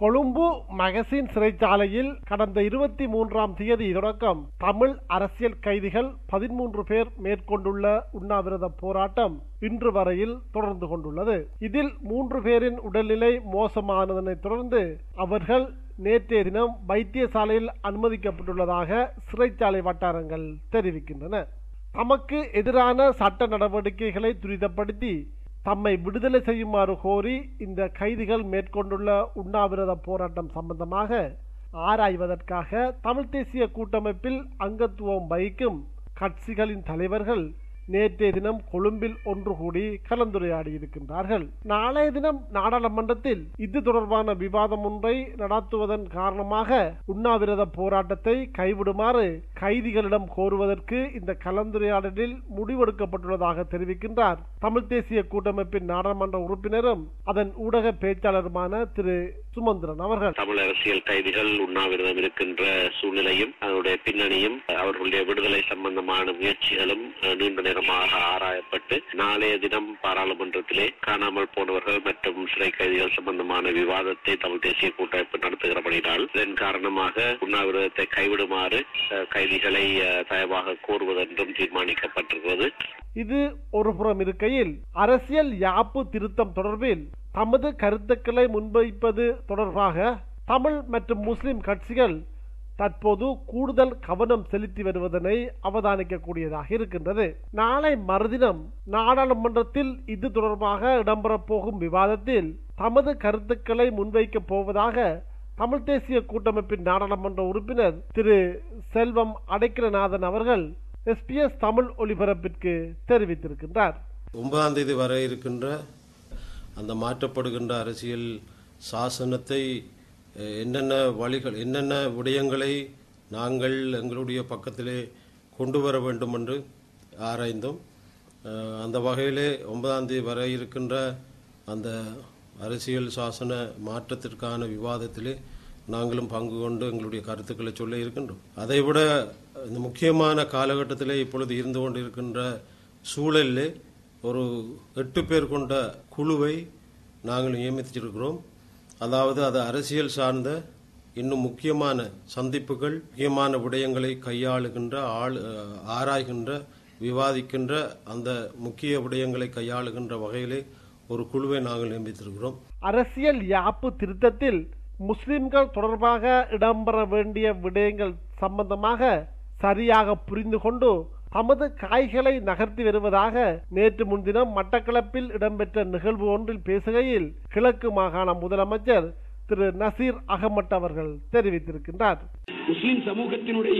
Colombo magazine சிறைச்சாலையில் கடந்த இருபத்தி மூன்றாம் தேதி தொடக்கம் தமிழ் அரசியல் கைதிகள் பதிமூன்று பேர் மேற்கொண்டுள்ள உண்ணாவிரத போராட்டம் இன்று வரையில் தொடர்ந்து கொண்டுள்ளது இதில் மூன்று பேரின் உடல்நிலை மோசமானதனை தொடர்ந்து அவர்கள் நேற்றைய தினம் வைத்தியசாலையில் அனுமதிக்கப்பட்டுள்ளதாக சிறைச்சாலை வட்டாரங்கள் தெரிவிக்கின்றன தமக்கு எதிரான சட்ட நடவடிக்கைகளை துரிதப்படுத்தி தம்மை விடுதலை செய்யுமாறு கோரி இந்த கைதிகள் மேற்கொண்டுள்ள உண்ணாவிரத போராட்டம் சம்பந்தமாக ஆராய்வதற்காக தமிழ் தேசிய கூட்டமைப்பில் அங்கத்துவம் வகிக்கும் கட்சிகளின் தலைவர்கள் நேற்றைய தினம் கொழும்பில் ஒன்று கூடி கலந்துரையாடி இருக்கின்றார்கள் நாளைய தினம் நாடாளுமன்றத்தில் இது தொடர்பான விவாதம் ஒன்றை நடத்துவதன் காரணமாக உண்ணாவிரத போராட்டத்தை கைவிடுமாறு கைதிகளிடம் கோருவதற்கு இந்த கலந்துரையாடலில் முடிவெடுக்கப்பட்டுள்ளதாக தெரிவிக்கின்றார் தமிழ் தேசிய கூட்டமைப்பின் நாடாளுமன்ற உறுப்பினரும் அதன் ஊடக பேச்சாளருமான திரு சுமந்திரன் அவர்கள் தமிழ் அரசியல் கைதிகள் உண்ணாவிரதம் இருக்கின்ற சூழ்நிலையும் அதனுடைய பின்னணியும் அவர்களுடைய விடுதலை சம்பந்தமான முயற்சிகளும் நீண்ட நேரமாக ஆராயப்பட்டு நாளைய தினம் பாராளுமன்றத்திலே காணாமல் போனவர்கள் மற்றும் சிறை கைதிகள் சம்பந்தமான விவாதத்தை தமிழ் தேசிய கூட்டமைப்பு நடத்துகிறபடினால் இதன் காரணமாக உண்ணாவிரதத்தை கைவிடுமாறு கைதிகளை தயவாக கோருவதென்றும் தீர்மானிக்கப்பட்டிருக்கிறது இது ஒரு புறம் இருக்கையில் அரசியல் யாப்பு திருத்தம் தொடர்பில் தமது கருத்துக்களை முன்வைப்பது தொடர்பாக தமிழ் மற்றும் முஸ்லிம் கட்சிகள் தற்போது கூடுதல் கவனம் செலுத்தி வருவதனை அவதானிக்கக்கூடியதாக இருக்கின்றது நாளை மறுதினம் நாடாளுமன்றத்தில் இது தொடர்பாக இடம்பெறப் போகும் விவாதத்தில் தமது கருத்துக்களை முன்வைக்கப் போவதாக தமிழ் தேசிய கூட்டமைப்பின் நாடாளுமன்ற உறுப்பினர் திரு செல்வம் அடைக்கலநாதன் அவர்கள் எஸ்பிஎஸ் தமிழ் ஒலிபரப்பிற்கு தெரிவித்திருக்கின்றார் ஒன்பதாம் தேதி வர இருக்கின்ற அந்த மாற்றப்படுகின்ற அரசியல் சாசனத்தை என்னென்ன வழிகள் என்னென்ன விடயங்களை நாங்கள் எங்களுடைய பக்கத்திலே கொண்டு வர வேண்டும் என்று ஆராய்ந்தோம் அந்த வகையிலே ஒன்பதாம் தேதி வர இருக்கின்ற அந்த அரசியல் சாசன மாற்றத்திற்கான விவாதத்திலே நாங்களும் பங்கு கொண்டு எங்களுடைய கருத்துக்களை சொல்ல இருக்கின்றோம் அதைவிட இந்த முக்கியமான காலகட்டத்திலே இப்பொழுது இருந்து கொண்டிருக்கின்ற சூழலிலே ஒரு எட்டு பேர் கொண்ட குழுவை நாங்கள் நியமித்திருக்கிறோம் அதாவது அது அரசியல் சார்ந்த இன்னும் முக்கியமான சந்திப்புகள் முக்கியமான விடயங்களை கையாளுகின்ற ஆள் ஆராய்கின்ற விவாதிக்கின்ற அந்த முக்கிய விடயங்களை கையாளுகின்ற வகையிலே ஒரு குழுவை நாங்கள் நியமித்திருக்கிறோம் அரசியல் யாப்பு திருத்தத்தில் முஸ்லிம்கள் தொடர்பாக இடம்பெற வேண்டிய விடயங்கள் சம்பந்தமாக சரியாக புரிந்து கொண்டு தமது காய்களை நகர்த்தி வருவதாக நேற்று முன்தினம் மட்டக்களப்பில் இடம்பெற்ற நிகழ்வு ஒன்றில் பேசுகையில் கிழக்கு மாகாண முதலமைச்சர் திரு நசீர் அகமட் அவர்கள் தெரிவித்திருக்கின்றார் முஸ்லிம் சமூகத்தினுடைய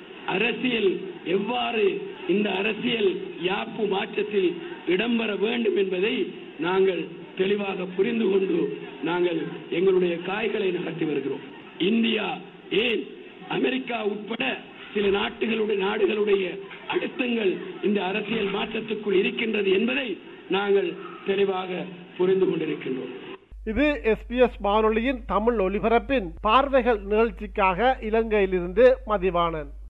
அரசியல் எவ்வாறு இந்த அரசியல் யாப்பு மாற்றத்தில் இடம்பெற வேண்டும் என்பதை நாங்கள் தெளிவாக புரிந்து கொண்டு நாங்கள் எங்களுடைய காய்களை நகர்த்தி வருகிறோம் இந்தியா ஏன் அமெரிக்கா உட்பட சில நாட்டுகளுடைய நாடுகளுடைய அழுத்தங்கள் இந்த அரசியல் மாற்றத்துக்குள் இருக்கின்றது என்பதை நாங்கள் தெளிவாக புரிந்து கொண்டிருக்கின்றோம் இது எஸ்பிஎஸ் வானொலியின் தமிழ் ஒலிபரப்பின் பார்வைகள் நிகழ்ச்சிக்காக இலங்கையிலிருந்து மதிவானன்